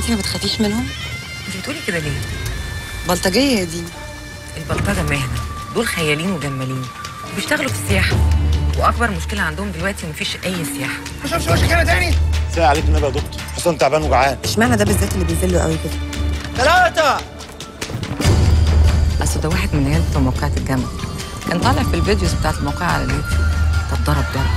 انت ما بتخافيش منهم انت بتقولي كده ليه بلطجيه يا دينا البلطجه مهنه دول خيالين وجمالين بيشتغلوا في السياحه واكبر مشكله عندهم دلوقتي مفيش اي سياحه ما شافش وشك هنا تاني ساعة عليك النبي يا دكتور حسام تعبان وجعان اشمعنى ده بالذات اللي بيذله قوي كده ثلاثة اصل ده واحد من العيال بتوع موقعة الجامعة كان طالع في الفيديوز بتاعت الموقعة على اليوتيوب طب ضرب ضرب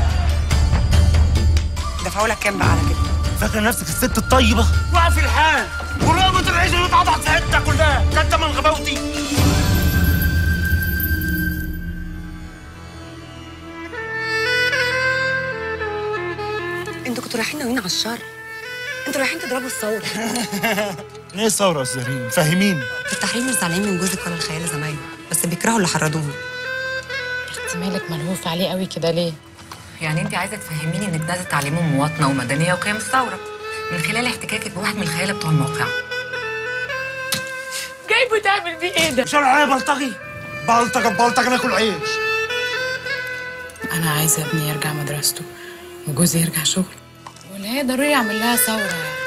دفعوا لك كام بقى على كده فاكرة نفسك الست الطيبة وقف الحال ورقبة العيش اللي اتقطعت في حتة كلها ده انت من غباوتي انتوا كنتوا رايحين ناويين على الشر انتوا رايحين تضربوا الثوره ايه الثورة يا استاذ ريم فاهمين التحرير مش زعلانين من جوزك ولا الخيال زمايله بس بيكرهوا اللي حرضوهم انت مالك ملهوف عليه قوي كده ليه؟ يعني انت عايزة تفهميني انك ده تعليمهم مواطنة ومدنية وقيم الثورة من خلال احتكاكك بواحد من الخيالة بتوع الموقع جايبه تعمل بيه ايه ده؟ شرع ايه بلطجي بلطجة بلطجة ناكل عيش انا عايزه ابني يرجع مدرسته وجوزي يرجع شغل ولا هي ضروري اعمل لها ثوره يعني